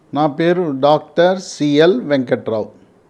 నా పేరు doctor CL Venkatrao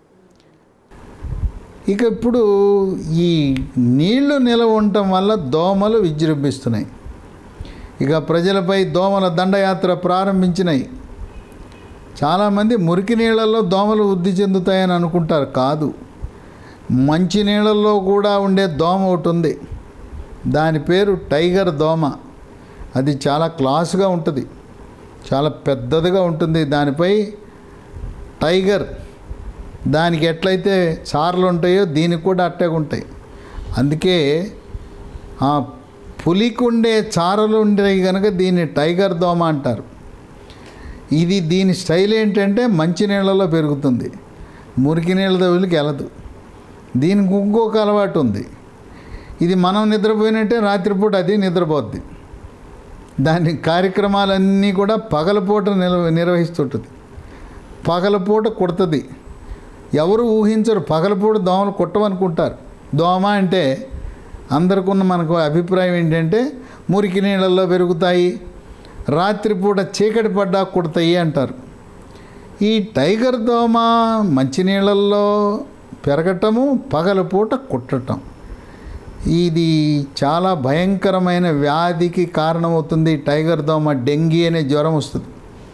ఇక ఇప్పుడు ఈ నీళ్లు నిలవ ఉండటం వల్ల దోమలు విజృంభిస్తున్నాయి ఇక ప్రజలపై దోమల దండయాత్ర ప్రారంభించినాయి చాలామంది మురికి నీళ్ళల్లో దోమలు వృద్ధి చెందుతాయని అనుకుంటారు కాదు మంచి నీళ్ళల్లో కూడా ఉండే దోమ ఒకటి ఉంది దాని పేరు టైగర్ దోమ అది చాలా క్లాసుగా ఉంటుంది చాలా పెద్దదిగా ఉంటుంది దానిపై టైగర్ దానికి ఎట్లయితే చార్లు ఉంటాయో దీనికి కూడా అట్టే ఉంటాయి అందుకే ఆ పులికి ఉండే చారలు ఉండే కనుక దీన్ని టైగర్ దోమ అంటారు ఇది దీని స్టైల్ ఏంటంటే మంచి నీళ్ళలో పెరుగుతుంది మురికి నీళ్ళ దగ్గరికి వెళ్ళదు దీనికి ఇంకొక అలవాటు ఉంది ఇది మనం నిద్రపోయినట్టే రాత్రిపూట అది నిద్రపోద్ది దాని కార్యక్రమాలన్నీ కూడా పగలపూట నిల్వ నిర్వహిస్తుంటుంది పగలపూట కుడుతుంది ఎవరు ఊహించరు పగలపూట దోమలు కుట్టవనుకుంటారు దోమ అంటే అందరికున్న మనకు అభిప్రాయం ఏంటంటే మురికి నీళ్ళల్లో పెరుగుతాయి రాత్రిపూట చీకటి పడ్డా కుడతాయి అంటారు ఈ టైగర్ దోమ మంచినీళ్ళల్లో పెరగటము పగలపూట కుట్టటం ఇది చాలా భయంకరమైన వ్యాధికి కారణమవుతుంది టైగర్ దోమ డెంగీ అనే జ్వరం వస్తుంది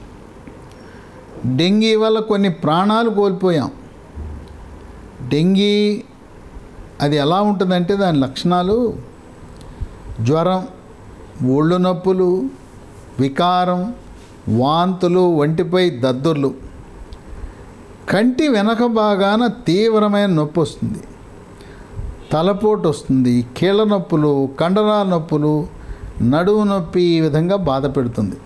డెంగీ వల్ల కొన్ని ప్రాణాలు కోల్పోయాం డెంగీ అది ఎలా ఉంటుందంటే దాని లక్షణాలు జ్వరం ఒళ్ళు నొప్పులు వికారం వాంతులు వంటిపై దద్దుర్లు కంటి వెనక భాగాన తీవ్రమైన నొప్పి వస్తుంది తలపోటు వస్తుంది కీళ్ళ నొప్పులు కండరాల నొప్పులు నడుము నొప్పి ఈ విధంగా బాధ పెడుతుంది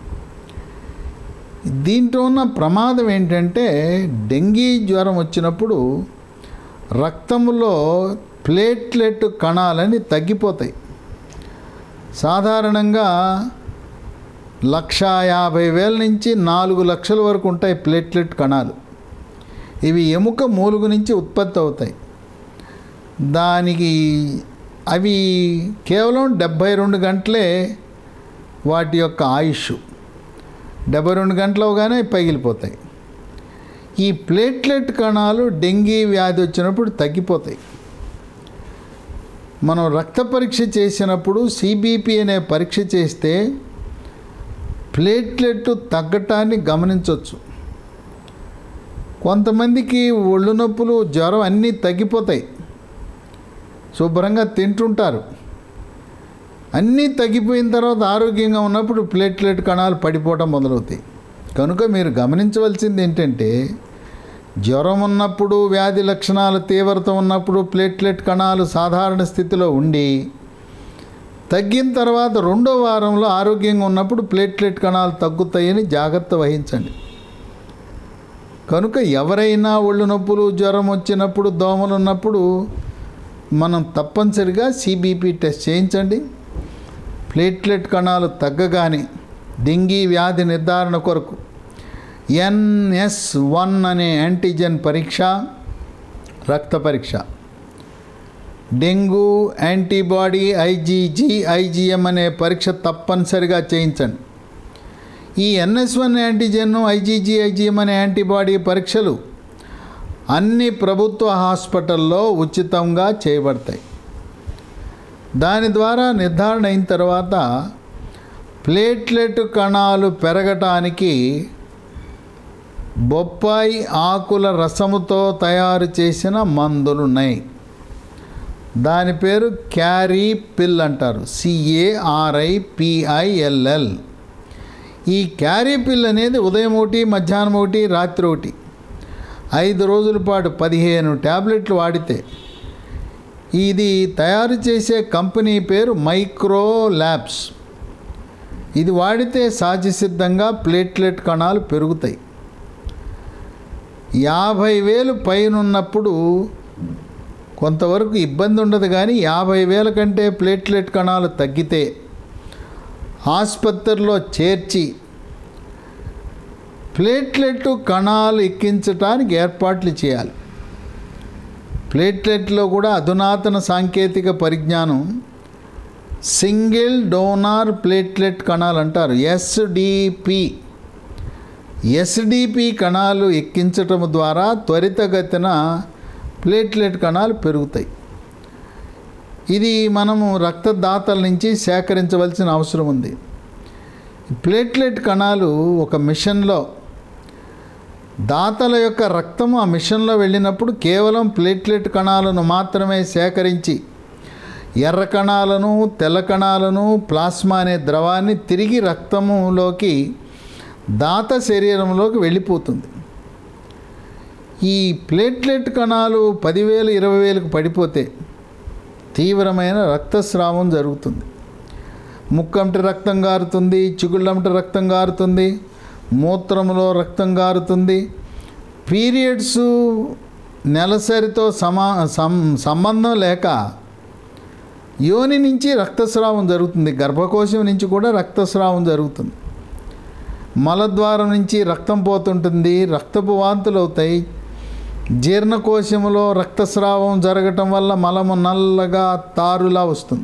దీంట్లో ఉన్న ప్రమాదం ఏంటంటే డెంగీ జ్వరం వచ్చినప్పుడు రక్తంలో ప్లేట్లెట్ కణాలని తగ్గిపోతాయి సాధారణంగా లక్ష యాభై వేల నుంచి నాలుగు లక్షల వరకు ఉంటాయి ప్లేట్లెట్ కణాలు ఇవి ఎముక మూలుగు నుంచి ఉత్పత్తి అవుతాయి దానికి అవి కేవలం డెబ్భై రెండు గంటలే వాటి యొక్క ఆయుష్ డెబ్బై రెండు గంటలవగానే పగిలిపోతాయి ఈ ప్లేట్లెట్ కణాలు డెంగీ వ్యాధి వచ్చినప్పుడు తగ్గిపోతాయి మనం రక్త పరీక్ష చేసినప్పుడు సిబిపి అనే పరీక్ష చేస్తే ప్లేట్లెట్ తగ్గటాన్ని గమనించవచ్చు కొంతమందికి ఒళ్ళు నొప్పులు జ్వరం అన్నీ తగ్గిపోతాయి శుభ్రంగా తింటుంటారు అన్నీ తగ్గిపోయిన తర్వాత ఆరోగ్యంగా ఉన్నప్పుడు ప్లేట్లెట్ కణాలు పడిపోవటం మొదలవుతాయి కనుక మీరు గమనించవలసింది ఏంటంటే జ్వరం ఉన్నప్పుడు వ్యాధి లక్షణాలు తీవ్రత ఉన్నప్పుడు ప్లేట్లెట్ కణాలు సాధారణ స్థితిలో ఉండి తగ్గిన తర్వాత రెండో వారంలో ఆరోగ్యంగా ఉన్నప్పుడు ప్లేట్లెట్ కణాలు తగ్గుతాయని జాగ్రత్త వహించండి కనుక ఎవరైనా ఒళ్ళు నొప్పులు జ్వరం వచ్చినప్పుడు దోమలు ఉన్నప్పుడు మనం తప్పనిసరిగా సిబిపి టెస్ట్ చేయించండి ప్లేట్లెట్ కణాలు తగ్గగానే డెంగీ వ్యాధి నిర్ధారణ కొరకు ఎన్ఎస్ వన్ అనే యాంటీజెన్ పరీక్ష రక్త పరీక్ష డెంగ్యూ యాంటీబాడీ ఐజీజీ ఐజీఎం అనే పరీక్ష తప్పనిసరిగా చేయించండి ఈ NS one antigen IgG IgM అనే యాంటీబాడీ పరీక్షలు అన్ని ప్రభుత్వ హాస్పిటల్లో ఉచితంగా చేయబడతాయి దాని ద్వారా నిర్ధారణ అయిన తర్వాత ప్లేట్లెట్ కణాలు పెరగటానికి బొప్పాయి ఆకుల రసముతో తయారు చేసిన మందులున్నాయి దాని పేరు క్యారీ పిల్ అంటారు సిఏఆర్ఐ పిఐఎల్ఎల్ ఈ క్యారీ పిల్ అనేది ఉదయం ఒకటి మధ్యాహ్నం ఒకటి రాత్రి ఒకటి ఐదు రోజుల పాటు పదిహేను ట్యాబ్లెట్లు వాడితే ఇది తయారు చేసే కంపెనీ పేరు మైక్రో ల్యాబ్స్ ఇది వాడితే సహజసిద్ధంగా ప్లేట్లెట్ కణాలు పెరుగుతాయి యాభై వేలు పైనున్నప్పుడు కొంతవరకు ఇబ్బంది ఉండదు కానీ యాభై వేల కంటే ప్లేట్లెట్ కణాలు తగ్గితే ఆసుపత్రిలో చేర్చి ప్లేట్లెట్ కణాలు ఎక్కించడానికి ఏర్పాట్లు చేయాలి ప్లేట్లెట్లో కూడా అధునాతన సాంకేతిక పరిజ్ఞానం సింగిల్ డోనార్ ప్లేట్లెట్ కణాలు అంటారు ఎస్డిపి ఎస్డిపి కణాలు ఎక్కించటం ద్వారా త్వరితగతిన ప్లేట్లెట్ కణాలు పెరుగుతాయి ఇది మనము రక్తదాతల నుంచి సేకరించవలసిన అవసరం ఉంది ప్లేట్లెట్ కణాలు ఒక మిషన్లో దాతల యొక్క రక్తము ఆ మిషన్లో వెళ్ళినప్పుడు కేవలం ప్లేట్లెట్ కణాలను మాత్రమే సేకరించి ఎర్ర కణాలను తెల్ల కణాలను ప్లాస్మా అనే ద్రవాన్ని తిరిగి రక్తములోకి దాత శరీరంలోకి వెళ్ళిపోతుంది ఈ ప్లేట్లెట్ కణాలు పదివేలు ఇరవై వేలకు పడిపోతే తీవ్రమైన రక్తస్రావం జరుగుతుంది ముక్కంటి రక్తం గారుతుంది చిగుళ్ళంటి రక్తం గారుతుంది మూత్రంలో రక్తం గారుతుంది పీరియడ్స్ నెలసరితో సమా సం సంబంధం లేక యోని నుంచి రక్తస్రావం జరుగుతుంది గర్భకోశం నుంచి కూడా రక్తస్రావం జరుగుతుంది మలద్వారం నుంచి రక్తం పోతుంటుంది రక్తపు వాంతులు అవుతాయి జీర్ణకోశములో రక్తస్రావం జరగటం వల్ల మలము నల్లగా తారులా వస్తుంది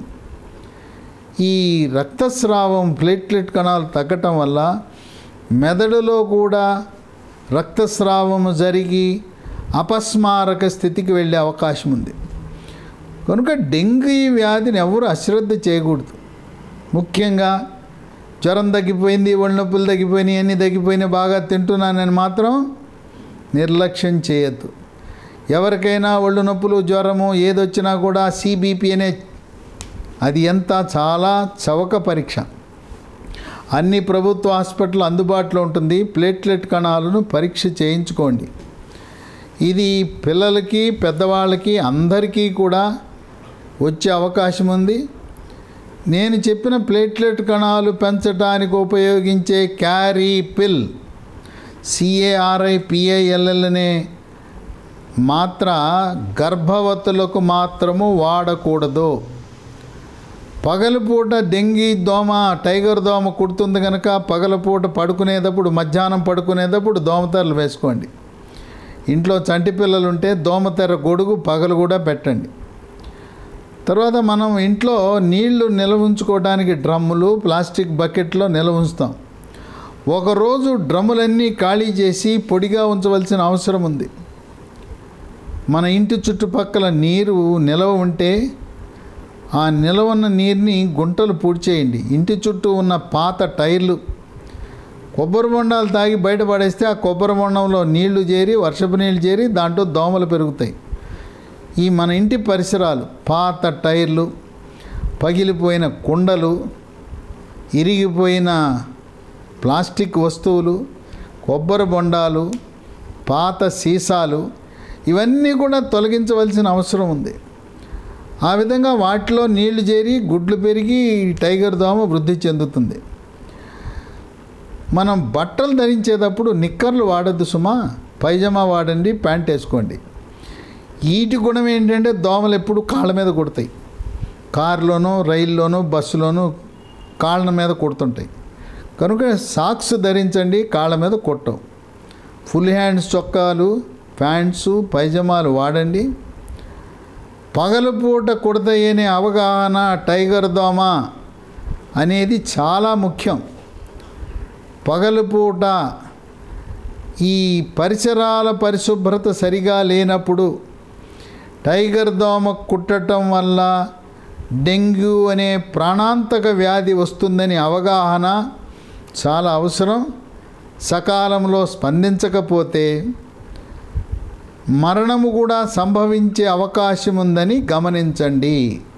ఈ రక్తస్రావం ప్లేట్లెట్ కణాలు తగ్గటం వల్ల మెదడులో కూడా రక్తస్రావము జరిగి అపస్మారక స్థితికి వెళ్ళే అవకాశం ఉంది కనుక డెంగీ వ్యాధిని ఎవరు అశ్రద్ధ చేయకూడదు ముఖ్యంగా జ్వరం తగ్గిపోయింది ఒళ్ళు నొప్పులు తగ్గిపోయినాయి అన్నీ తగ్గిపోయినాయి బాగా తింటున్నానని మాత్రం నిర్లక్ష్యం చేయొద్దు ఎవరికైనా ఒళ్ళు నొప్పులు జ్వరము ఏదొచ్చినా కూడా సిబిపి అనే అది ఎంత చాలా చవక పరీక్ష అన్ని ప్రభుత్వ హాస్పిటల్ అందుబాటులో ఉంటుంది ప్లేట్లెట్ కణాలను పరీక్ష చేయించుకోండి ఇది పిల్లలకి పెద్దవాళ్ళకి అందరికీ కూడా వచ్చే అవకాశం ఉంది నేను చెప్పిన ప్లేట్లెట్ కణాలు పెంచడానికి ఉపయోగించే క్యారీ పిల్ సిఏఆర్ఐ పిఐఎల్ఎల్ అనే మాత్ర గర్భవతులకు మాత్రము వాడకూడదు పగలపూట డెంగీ దోమ టైగర్ దోమ కుడుతుంది కనుక పగలపూట పడుకునేటప్పుడు మధ్యాహ్నం పడుకునేటప్పుడు దోమతెరలు వేసుకోండి ఇంట్లో చంటి పిల్లలు ఉంటే దోమతెర గొడుగు పగలు కూడా పెట్టండి తర్వాత మనం ఇంట్లో నీళ్లు నిల్వ ఉంచుకోవడానికి డ్రమ్ములు ప్లాస్టిక్ బకెట్లో నిల్వ ఉంచుతాం ఒకరోజు డ్రమ్ములన్నీ ఖాళీ చేసి పొడిగా ఉంచవలసిన అవసరం ఉంది మన ఇంటి చుట్టుపక్కల నీరు నిలవ ఉంటే ఆ నిలవన్న నీరుని గుంటలు పూడ్చేయండి ఇంటి చుట్టూ ఉన్న పాత టైర్లు కొబ్బరి బొండాలు తాగి బయటపడేస్తే ఆ కొబ్బరి బొండంలో నీళ్లు చేరి వర్షపు నీళ్ళు చేరి దాంట్లో దోమలు పెరుగుతాయి ఈ మన ఇంటి పరిసరాలు పాత టైర్లు పగిలిపోయిన కుండలు ఇరిగిపోయిన ప్లాస్టిక్ వస్తువులు కొబ్బరి బొండాలు పాత సీసాలు ఇవన్నీ కూడా తొలగించవలసిన అవసరం ఉంది ఆ విధంగా వాటిలో నీళ్లు చేరి గుడ్లు పెరిగి టైగర్ దోమ వృద్ధి చెందుతుంది మనం బట్టలు ధరించేటప్పుడు నిక్కర్లు వాడద్దు సుమా పైజమా వాడండి ప్యాంట్ వేసుకోండి వీటి గుణం ఏంటంటే దోమలు ఎప్పుడు కాళ్ళ మీద కుడతాయి కారులోనూ రైల్లోనూ బస్సులోనూ కాళ్ళ మీద కుడుతుంటాయి కనుక సాక్స్ ధరించండి కాళ్ళ మీద కొట్టవు ఫుల్ హ్యాండ్స్ చొక్కాలు ప్యాంట్సు పైజమాలు వాడండి పగలుపూట కుడతాయనే అవగాహన టైగర్ దోమ అనేది చాలా ముఖ్యం పగలుపూట ఈ పరిసరాల పరిశుభ్రత సరిగా లేనప్పుడు టైగర్ దోమ కుట్టడం వల్ల డెంగ్యూ అనే ప్రాణాంతక వ్యాధి వస్తుందని అవగాహన చాలా అవసరం సకాలంలో స్పందించకపోతే మరణము కూడా సంభవించే అవకాశం ఉందని గమనించండి